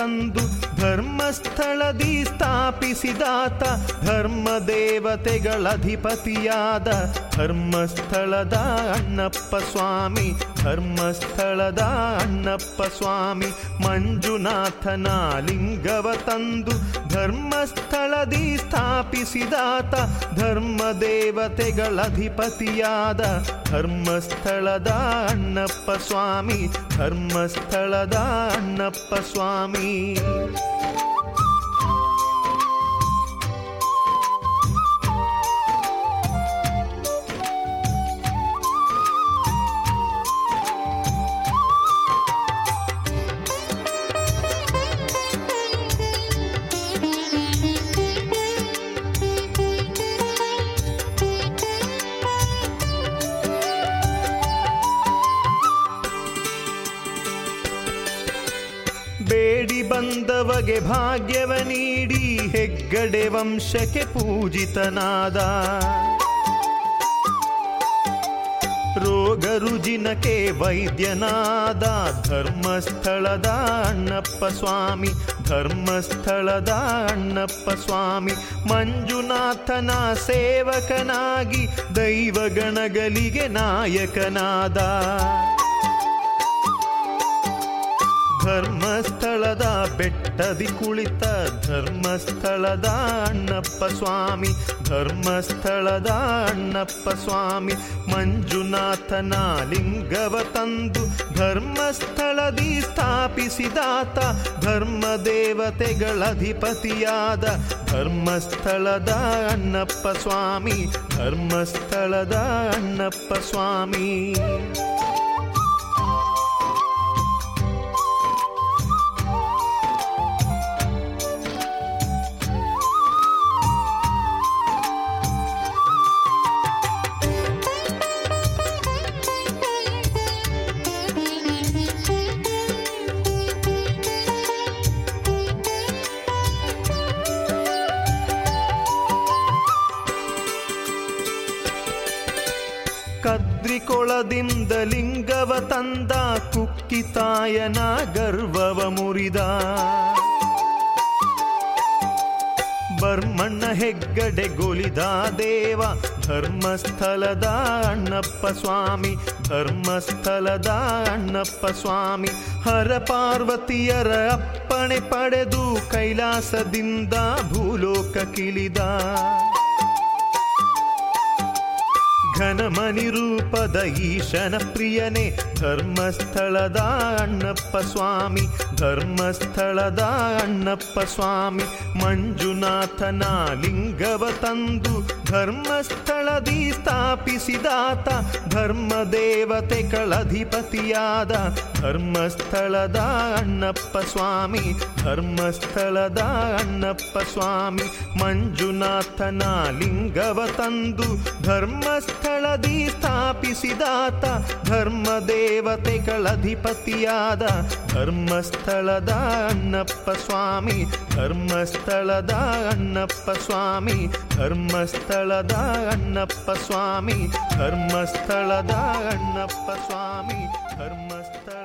ತಂದು ಧರ್ಮಸ್ಥಳದಿ ಸ್ಥಾಪಿಸಿದಾತ ಧರ್ಮ ದೇವತೆಗಳಧಿಪತಿಯಾದ ಧರ್ಮಸ್ಥಳದ ಅಣ್ಣಪ್ಪ ಸ್ವಾಮಿ ಧರ್ಮಸ್ಥಳದ ಅಣ್ಣಪ್ಪ ಸ್ವಾಮಿ ಮಂಜುನಾಥನ ಲಿಂಗವ ತಂದು ಧರ್ಮಸ್ಥಳದಿ ಸ್ಥಾಪಿಸಿದಾತ ಧರ್ಮ ದೇವತೆಗಳಧಿಪತಿಯಾದ ಧರ್ಮಸ್ಥಳದ ಅಣ್ಣಪ್ಪ ಸ್ವಾಮಿ ಧರ್ಮಸ್ಥಳದ ಅಣ್ಣಪ್ಪ ಸ್ವಾಮಿ ಬೇಡಿ ಬಂದವಗೆ ಭಾಗ್ಯವ ನೀಡಿ ಹೆಗ್ಗಡೆ ವಂಶಕ್ಕೆ ಪೂಜಿತನಾದ ರೋಗ ರುಜಿನಕ್ಕೆ ವೈದ್ಯನಾದ ಧರ್ಮಸ್ಥಳದ ಅಣ್ಣಪ್ಪ ಸ್ವಾಮಿ ಧರ್ಮಸ್ಥಳದ ಅಣ್ಣಪ್ಪ ಸ್ವಾಮಿ ಮಂಜುನಾಥನ ಸೇವಕನಾಗಿ ದೈವಗಣಗಳಿಗೆ ನಾಯಕನಾದ ಧರ್ಮಸ್ಥಳದ ಬೆಟ್ಟದಿ ಕುಳಿತ ಧರ್ಮಸ್ಥಳದ ಅಣ್ಣಪ್ಪ ಸ್ವಾಮಿ ಧರ್ಮಸ್ಥಳದ ಅಣ್ಣಪ್ಪ ಸ್ವಾಮಿ ಮಂಜುನಾಥನ ಲಿಂಗವ ತಂದು ಧರ್ಮಸ್ಥಳದಿ ಸ್ಥಾಪಿಸಿದಾತ ಧರ್ಮ ದೇವತೆಗಳಧಿಪತಿಯಾದ ಧರ್ಮಸ್ಥಳದ ಅಣ್ಣಪ್ಪ ಸ್ವಾಮಿ ಧರ್ಮಸ್ಥಳದ ಅಣ್ಣಪ್ಪ ಸ್ವಾಮಿ ಕದ್ರಿಕೊಳದಿಂದ ಲಿಂಗವ ತಂದ ಕುಕ್ಕಿತಾಯನ ಗರ್ವವ ಮುರಿದ ಬರ್ಮಣ್ಣ ಹೆಗ್ಗಡೆ ಗೊಲಿದ ದೇವ ಧರ್ಮಸ್ಥಳದ ಅಣ್ಣಪ್ಪ ಸ್ವಾಮಿ ಧರ್ಮಸ್ಥಳದ ಅಣ್ಣಪ್ಪ ಸ್ವಾಮಿ ಹರ ಪಾರ್ವತಿಯರ ಅಪ್ಪಣೆ ಪಡೆದು ಕೈಲಾಸದಿಂದ ಭೂಲೋಕ ಕಿಳಿದ ಘನಮನಿ ರೂಪದ ಈಶನ ಪ್ರಿಯನೇ ಧರ್ಮಸ್ಥಳದ ಅಣ್ಣಪ್ಪ ಸ್ವಾಮಿ ಧರ್ಮಸ್ಥಳದ ಅಣ್ಣಪ್ಪ ಸ್ವಾಮಿ ಮಂಜುನಾಥನ ಲಿಂಗವ ತಂದು ಧರ್ಮಸ್ಥಳದಿ ಸ್ಥಾಪಿಸಿದಾತ ಧರ್ಮ ದೇವತೆಗಳಧಿಪತಿಯಾದ ಧರ್ಮಸ್ಥಳದ ಅಣ್ಣಪ್ಪ ಸ್ವಾಮಿ ಧರ್ಮಸ್ಥಳದ ಅಣ್ಣಪ್ಪ ಸ್ವಾಮಿ ಮಂಜುನಾಥನ ಲಿಂಗವ ತಂದು ಧರ್ಮಸ್ಥಳದಿ ಸ್ಥಾಪಿಸಿದಾತ ಧರ್ಮ ದೇವತೆಗಳಧಿಪತಿಯಾದ ಧರ್ಮಸ್ಥಳದ ಅಣ್ಣಪ್ಪ ಸ್ವಾಮಿ ಧರ್ಮಸ್ಥಳದ ಅಣ್ಣಪ್ಪ ಸ್ವಾಮಿ ಧರ್ಮಸ್ಥಳದ ಅಣ್ಣಪ್ಪ ಸ್ವಾಮಿ ಧರ್ಮಸ್ಥಳದ ಅಣ್ಣಪ್ಪ ಸ್ವಾಮಿ ಧರ್ಮಸ್ಥಳ